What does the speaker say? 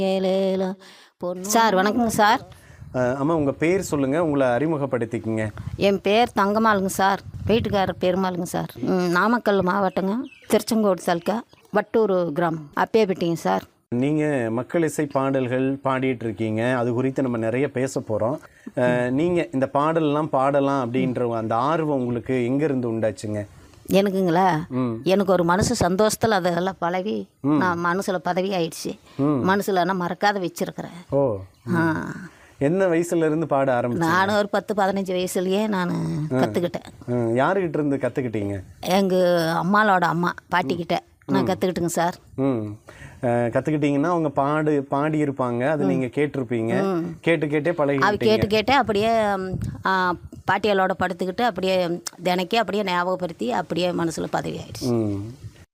ஏலேல பொண்ணு சார் வணக்கங்க சார் அஹ், அம்மா உங்கள் பேர் சொல்லுங்கள் உங்களை அறிமுகப்படுத்திக்கிங்க என் பேர் தங்கம்மாளுங்க சார் வீட்டுக்காரர் பெருமாளுங்க சார் ம், நாமக்கல் மாவட்டங்க திருச்செங்கோடு சல்கா வட்டூர் கிராமம் அப்பேப்பட்டிங்க சார் நீங்கள் மக்கள் இசை பாடல்கள் பாடிட்டு இருக்கீங்க அது குறித்து நம்ம நிறைய பேச போகிறோம் நீங்கள் இந்த பாடல்லாம் பாடலாம் அப்படின்ற அந்த ஆர்வம் உங்களுக்கு எங்கேருந்து உண்டாச்சுங்க எனக்குங்களா ம். எனக்கு ஒரு மனசு சந்தோஷத்தில் அதெல்லாம் பழகி நான் மனசில் பதவி ஆயிடுச்சு மனசில் நான் மறக்காத வச்சிருக்கிறேன் ஓ ஆ. என்ன வயசுல இருந்து பாட ஆரம்பிச்சீங்க நானும் ஒரு பத்து பதினஞ்சு வயசுலயே நான் கற்றுக்கிட்டேன் ம், யாருகிட்ட இருந்து கற்றுக்கிட்டீங்க எங்கள் அம்மாவோட அம்மா பாட்டிக்கிட்ட நான் கற்றுக்கிட்டுங்க சார் ம் அஹ், கத்துக்கிட்டீங்கன்னா அவங்க பாடு பாடி இருப்பாங்க அது நீங்க கேட்டிருப்பீங்க கேட்டு கேட்டே அவ பழகிட்டீங்க கேட்டு கேட்டு அப்படியே ம், ஆ, பாட்டியலோட படுத்துக்கிட்டு அப்படியே தினைக்கே அப்படியே ஞாபகப்படுத்தி அப்படியே மனசில் பதவி ஆயிடுச்சு ம்